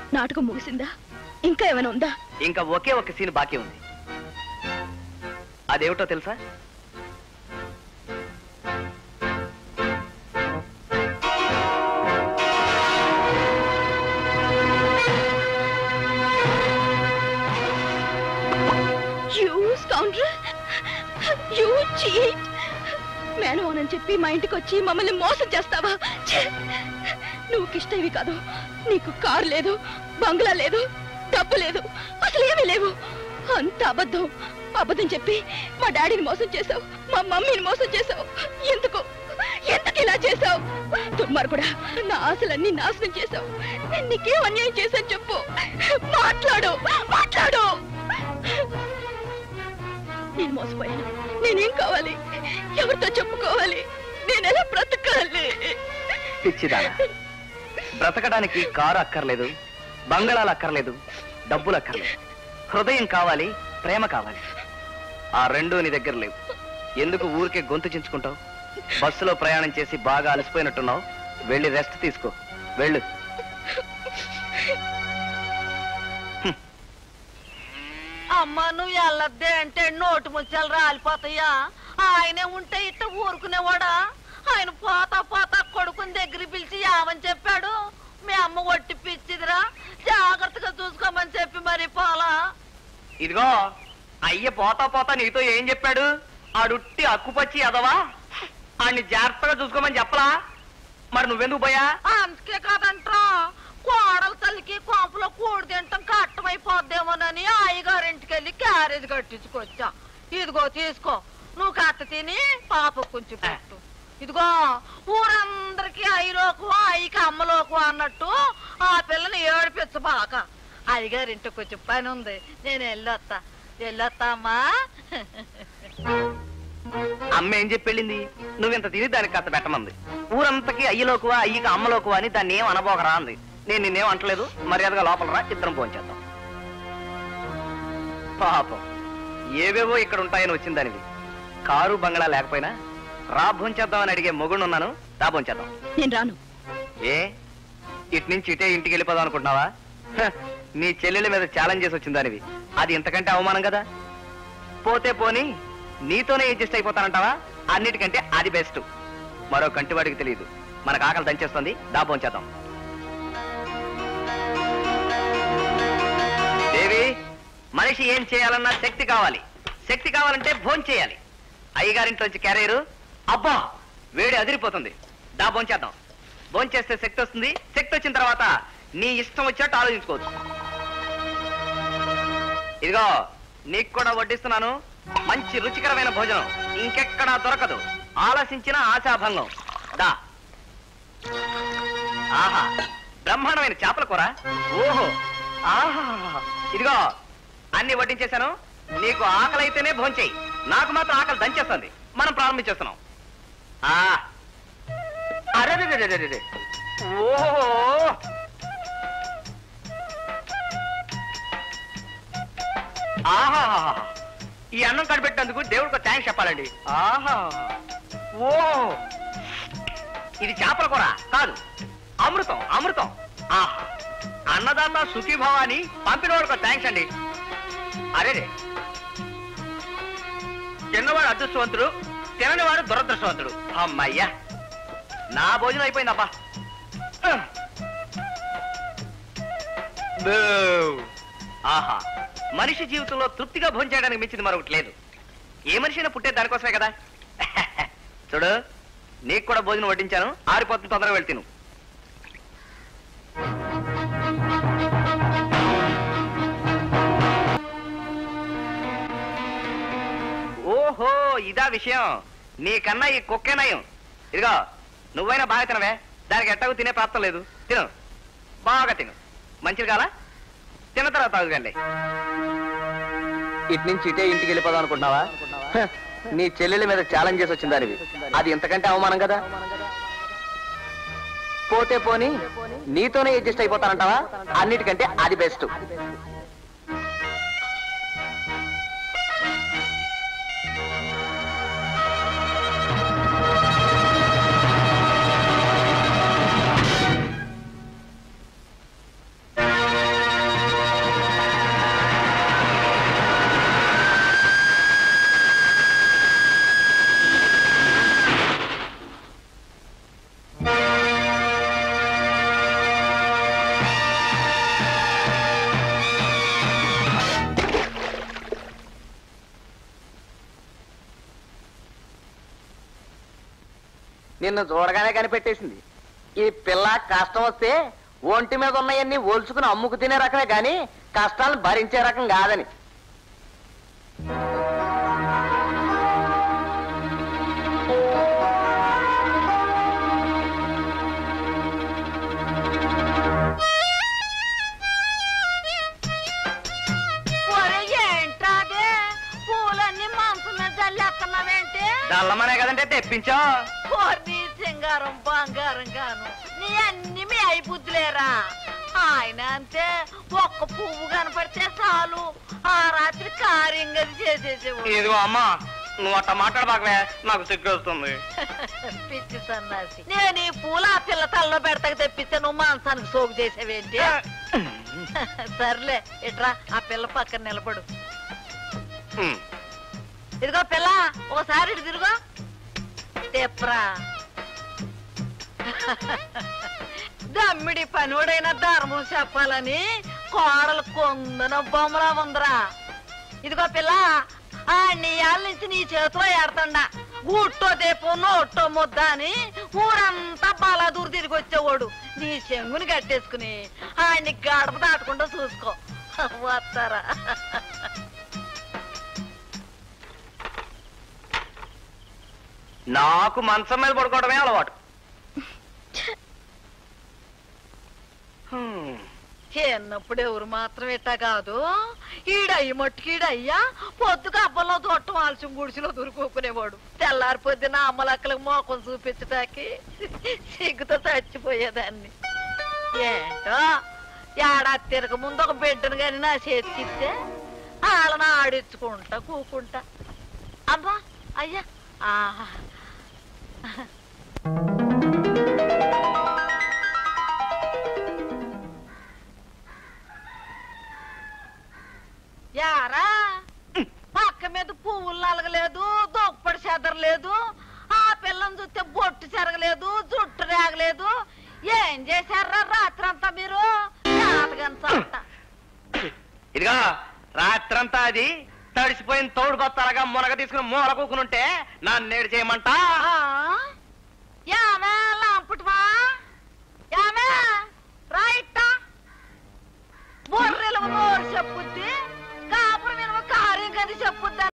నాటకం ముగిసిందా ఇంకా ఏమైనా ఉందా ఇంకా ఒకే ఒక సీన్ బాకీ ఉంది అదేమిటో తెలుసా యూ స్కౌండ్రల్ యూ చీట్ మేనమోనని చెప్పి మా ఇంటికి వచ్చి మమ్మల్ని మోసం చేస్తావా ఛే! నువ్వు కిష్టవి కాదు నీకు కారు లేదు బంగ్లా లేదు డబ్బు లేదు అసలు ఏమీ లేవు అంత అబద్ధం అబద్ధం చెప్పి మా డాడీని మోసం చేసావు మా మమ్మీని మోసం చేసావు ఎందుకు ఎందుకు ఇలా చేసావు దుర్మార్గుడా నా ఆశలన్నీ నాశనం చేసావు నేను నీకేం అన్యాయం చేశాను చెప్పు మాట్లాడు మాట్లాడు నేను మోసపోయాను నేనేం కావాలి ఎవరితో చెప్పుకోవాలి నేను ఎలా బ్రతకాలి పిచ్చిదానా బ్రతకడానికి కారు అక్కర్లేదు బంగళాలు అక్కర్లేదు డబ్బులు అక్కర్లేదు హృదయం కావాలి ప్రేమ కావాలి ఆ రెండూ నీ దగ్గర లేవు ఎందుకు ఊరికే గొంతు చించుకుంటావు బస్సులో ప్రయాణం చేసి బాగా అలసిపోయినట్టున్నావు వెళ్ళి రెస్ట్ తీసుకో వెళ్ళు అమ్మ నువ్వు వెళ్ళొద్దే అంటే నోటు ముచ్చాలు రాలిపోతాయా ఆయనే ఉంటే ఇట్ట ఊరుకునేవాడా ఆయన పోతా పోతా కొడుకుని దగ్గర పిలిచి యావని చెప్పాడు మీ అమ్మ ఒట్టి పిచ్చిదిరా జాగ్రత్తగా చూసుకోమని చెప్పి మరి పోలా ఇదిగో అయ్య పోతా పోతా నీతో ఏం చెప్పాడు ఆడుట్టి అక్కుపచ్చి ఎదవా ఆడిని జాగ్రత్తగా చూసుకోమని చెప్పలా మరి నువ్వెందుకు పోయా అందుకే కాదంట్రా కోడల తల్లికి కొంపలో కూడి తింటాం కట్టమైపోద్దేమోనని అయ్యగారింటికి వెళ్ళి క్యారేజ్ కట్టించుకొచ్చా ఇదిగో తీసుకో నువ్వు కట్ట తిని పాప కొంచెం పెట్టు ఇదిగో ఊరందరికి అయ్యలోకు అయ్యకి అమ్మలోకు అన్నట్టు ఆ పిల్లని ఏడిపించు బాక అయ్యగారింటికి కొంచెం పని ఉంది నేను వెళ్ళొత్తా వెళ్ళొత్తా అమ్మా అమ్మ ఏం చెప్పి వెళ్ళింది నువ్వింత తిని దానికి కథ పెట్టమంది ఊరంతకి అయ్యలోకువా అయ్యకి అమ్మలోకువా అని దాన్ని ఏం అనబోకరా అంది నేను నిన్నేం అంటలేదు మర్యాదగా లోపల రా ఇద్దరం పోంచేద్దాం పాపం ఏవేవో ఇక్కడ ఉంటాయని వచ్చింది దానివి కారు బంగళా లేకపోయినా రా భోంచేద్దామని అడిగే మొగుడున్నాను రా భోంచేద్దాం నేను రాను ఏ ఇటు నుంచి ఇటే ఇంటికి వెళ్ళిపోదాం అనుకుంటున్నావా హ, నీ చెల్లెల మీద ఛాలెంజ్ చేసి వచ్చింది దానివి అది ఇంతకంటే అవమానం కదా పోతే పోని నీతోనే అడ్జస్ట్ అయిపోతానంటావా అన్నిటికంటే అది బెస్ట్ మరో కంటివాడికి తెలియదు మనకు ఆకలి దంచేస్తుంది దాబోంచేద్దాం దేవి మనిషి ఏం చేయాలన్నా శక్తి కావాలి శక్తి కావాలంటే భోం చేయాలి అయ్యగారింట్లోంచి క్యారియరు అబ్బా వేడి అదిరిపోతుంది దా భోంచేద్దాం భోంచేస్తే శక్తి వస్తుంది శక్తి వచ్చిన తర్వాత నీ ఇష్టం వచ్చినట్టు ఆలోచించుకోవచ్చు ఇదిగో నీకు కూడా వడ్డిస్తున్నాను మంచి రుచికరమైన భోజనం ఇంకెక్కడా దొరకదు ఆలోచించిన ఆశాభంగం దా ఆహా బ్రహ్మాండమైన చేపల కూర ఓహో ఆహా ఇదిగో అన్ని వడ్డించేశాను నీకు ఆకలి అయితేనే భోంచేయి నాకు మాత్రం ఆకలి దంచేస్తుంది మనం ప్రారంభించేస్తున్నాం ఆ అరే ఓహో ఆహా ఈ అన్నం కనిపెట్టినందుకు దేవుడికి థ్యాంక్స్ చెప్పాలండి ఆహా ఓ ఇది చేపల కూర కాదు అమృతం అమృతం ఆహా అన్నదాత సుఖీభావ అని పంపిన వాడికి థ్యాంక్స్ అండి అరే చిన్నవాడు అదృష్టవంతుడు తిననివాడు దురదృష్టవంతుడు అమ్మయ్యా నా భోజనం అయిపోయిందబ్బా బూ. ఆహా మనిషి జీవితంలో తృప్తిగా భోంచేయడానికి మించింది మరొకటి లేదు ఏ మనిషి అయినా పుట్టే దానికోసమే కదా చూడు నీకు కూడా భోజనం వడ్డించాను ఆరిపోతుంది తొందరగా వెళ్తే నువ్వు ఓహో ఇదా విషయం నీకన్నా ఈ కుక్కే నయం ఇదిగో నువ్వైనా బాగా తినవే దానికి ఎట్టకు తినే ప్రాప్తం లేదు తిను బాగా తిను మంచిది కాలా తిన్న తర్వాత తాగుకండి ఇటు నుంచి ఇటే ఇంటికి వెళ్ళిపోదాం అనుకుంటున్నావా హ, నీ చెల్లెల మీద ఛాలెంజ్ చేసి వచ్చింది దానివి అది ఇంతకంటే అవమానం కదా పోతే పోని నీతోనే అడ్జస్ట్ అయిపోతానంటావా అన్నిటికంటే అది బెస్ట్ నిన్ను చూడగానే కనిపెట్టేసింది ఈ పిల్ల కష్టం వస్తే ఒంటి మీద ఉన్నాయన్ని ఒలుచుకుని అమ్ముకు తినే రకమే గాని కష్టాలను భరించే రకం కాదని ఒరే ఏంట్రాదే పూలన్నీ మనసు మీద జల్లేస్తున్నావేంటి దల్లమనే కదంటే తెప్పించా నీ సింగారం బంగారం గాను నీ అన్ని మీ అయి బుద్ధులేరా ఆయన అంతే ఒక్క పువ్వు కనపడితే చాలు ఆ రాత్రి కార్యంగది చేసేసేవాడు ఇదిగో అమ్మా నువ్వు అట్ట మాట్లాడబాకవే నాకు సిగ్గు వస్తుంది పిచ్చి సన్నాసి నేను ఈ పూల ఆ పిల్ల తల్లో పెడతాక తెప్పిస్తే నువ్వు మాంసానికి సోకు చేసేవేంటి సర్లే ఇట్రా ఆ పిల్ల పక్కన నిలబడు హ్మ్. ఇదిగో పిల్ల ఒకసారి ఇటు తిరుగో తెప్రా దమ్మిడి పనివాడైన ధర్మం చెప్పాలని కోడలు కొందన బొమ్మలా ఉందిరా ఇదిగో పిల్ల ఆ నీయాల నుంచి నీ చేతిలో ఏడతండా గుట్టో దేపో నోట్టో ముద్ద అని ఊరంతా బాలాదూరు తిరిగి వచ్చేవాడు నీ చెంగుని కట్టేసుకుని ఆయన్ని గడప దాటకుండా చూసుకో వస్తారా నాకు మంచం మీద పడుకోవడమే అలవాటు హ్మ్. చిన్నప్పుడు ఎవరు మాత్రం ఇట్టా కాదు ఈడయ్య మట్టుకు ఈడయ్యా పొద్దుగా అబ్బలో తోటం ఆలస్యం గుడిసిలో దొరుకుకునేవాడు తెల్లారి పొద్దున అమ్మలక్కలకు మోకం చూపించటానికి సిగ్గుతో చచ్చిపోయేదాన్ని ఏంటో ఏడాది తిరగ ముందు ఒక బిడ్డను కానీ నా చేతికిస్తే వాళ్ళని ఆడించుకుంటా కూకుంటా అబ్బా అయ్యా ఆహా యారా పక్క మీద పువ్వులు నలగలేదు దొప్పటి చెదరలేదు ఆ పిల్లని చూస్తే బొట్టు చెరగలేదు జుట్టు రేగలేదు ఏం చేశారా రాత్రంతా మీరు జాతకని చట్ట ఇదిగా రాత్రంతా అది తడిసిపోయిన తోడు కొత్తలాగా మునగ తీసుకుని మూల కూకునుంటే నన్ను నేడు చేయమంటా యామే లాంపుటవా యామే రైట్ బొర్రెలు నోరు చెప్పుద్ది కాపురం వినవ కార్యం కది చెప్పుద్ది